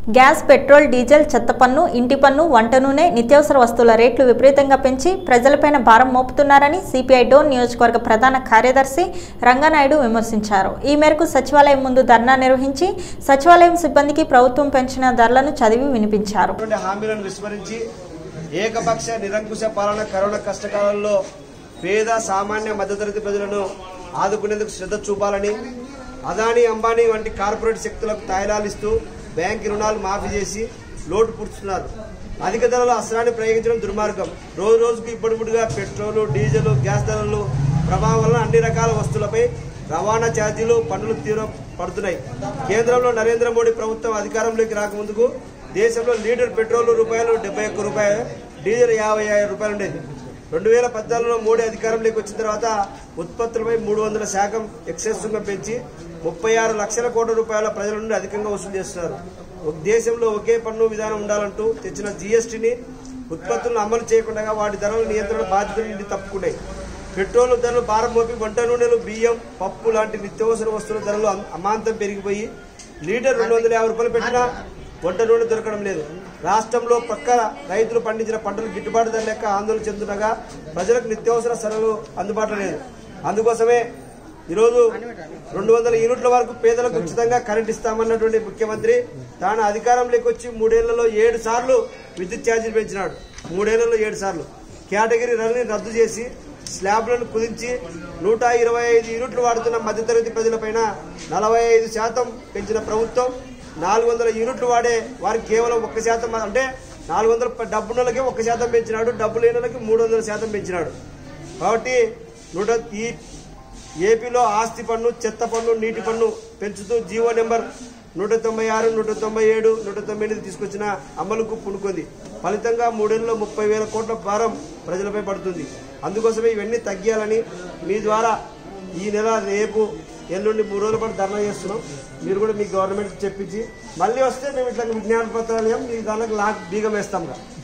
gas petrol diesel చెత్త పన్ను ఇంటి పన్ను వంట నూనె నిత్యావసర వస్తువుల రేట్లు విపరీతంగా పెంచి ప్రజలపైన భారం మోపుతున్నారని సిపిఐ డోన్ నియోజకవర్గ ప్రధాన కార్యదర్శి రంగనాయుడు విమర్శించారు ఈ మేరకు సచివాలయం ముందు ధర్నా నిర్వహించి సచివాలయం సిబ్బందికి ప్రభుత్వం పెంచిన ధరలను చదివి వినిపించారు ఉన్నటువంటి హామీలను విస్మరించి ఏకపక్ష నిరంకుశ పాలన కరోనా కష్టకాలంలో పేద సామాన్య మధ్యతరగతి ప్రజలను ఆదుకునేందుకు శ్రద్ధ చూపాలని అదానీ అంబానీ వంటి కార్పొరేట్ శక్తులకు తాయిలాలిస్తూ బ్యాంక్ రుణాలు మాఫీ చేసి లోటు పుడుతున్నారు అధిక ధరలు అస్త్రాన్ని ప్రయోగించడం దుర్మార్గం రోజు రోజుకు ఇప్పుడిప్పుడుగా పెట్రోల్ డీజిల్ గ్యాస్ ధరలు ప్రభావం వలన అన్ని రకాల వస్తువులపై రవాణా ఛార్జీలు పన్నులు తీవ్ర పడుతున్నాయి కేంద్రంలో నరేంద్ర మోడీ ప్రభుత్వం అధికారంలోకి రాకముందుకు దేశంలో లీటర్ పెట్రోల్ రూపాయలు డెబ్బై ఒక్క రూపాయలు డీజిల్ యాభై ఐదు రూపాయలు ఉండేది రెండు వేల పద్నాలుగులో మోడీ అధికారంలోకి వచ్చిన తర్వాత ఉత్పత్తులపై మూడు వందల శాతం ఎక్సైజ్ సుంకం పెంచి ముప్పై ఆరు లక్షల కోట్ల రూపాయల ప్రజల నుండి అధికంగా వసూలు చేస్తున్నారు ఒక దేశంలో ఒకే పన్ను విధానం ఉండాలంటూ తెచ్చిన జీఎస్టీని ఉత్పత్తులను అమలు చేయకుండా వాటి ధరల నియంత్రణ బాధ్యతల నుండి తప్పుకున్నాయి పెట్రోల్ ధరలు భారం మోపి వంట నూనెలు బియ్యం పప్పు లాంటి నిత్యావసర వస్తువుల ధరలు అం- అమాంతం పెరిగిపోయి లీటర్ రెండు వందల యాభై రూపాయలు పెట్టినా వంట నూనె దొరకడం లేదు రాష్ట్రంలో పక్క రైతులు పండించిన పంటలు గిట్టుబాటు ధర లెక్క ఆందోళన చెందుతుండగా ప్రజలకు నిత్యావసర సరళలు అందుబాటులో లేదు అందుకోసమే ఈరోజు రెండు వందల యూనిట్ల వరకు పేదలకు ఉచితంగా కరెంట్ ఇస్తామన్నటువంటి ముఖ్యమంత్రి తాను అధికారంలోకి వచ్చి మూడేళ్లలో ఏడు సార్లు విద్యుత్ ఛార్జీలు పెంచినాడు మూడేళ్లలో ఏడు సార్లు కేటగిరీ రన్ని రద్దు చేసి స్లాబ్లను కుదించి నూట ఇరవై ఐదు యూనిట్లు వాడుతున్న మధ్యతరగతి ప్రజలపైన నలభై ఐదు శాతం పెంచిన ప్రభుత్వం నాలుగు వందల యూనిట్లు వాడే వారికి కేవలం ఒక్క శాతం అంటే నాలుగు వందల డబ్బున్నలకి ఒక్క శాతం పెంచినాడు డబ్బు లేని వాళ్ళకి మూడు వందల శాతం పెంచినాడు కాబట్టి నూట ఈ ఏపీలో ఆస్తి పన్ను చెత్త పన్ను నీటి పన్ను పెంచుతూ జీవో నెంబర్ నూట తొంభై ఆరు నూట తొంభై ఏడు నూట తొంభై ఎనిమిది తీసుకొచ్చిన అమలుకు పూనుకుంది ఫలితంగా మూడేళ్లలో ముప్పై వేల కోట్ల భారం ప్రజలపై పడుతుంది అందుకోసమే ఇవన్నీ తగ్గాలని మీ ద్వారా ఈ నెల రేపు ఎల్లుండి మూడు రోజుల పాటు ధర్నా చేస్తున్నాం మీరు కూడా మీ గవర్నమెంట్ చెప్పించి మళ్ళీ వస్తే మేము ఇట్లా విజ్ఞాన పత్రాలు ఇవ్వం, మీ దానికి లాక్ బీగం వేస్తాం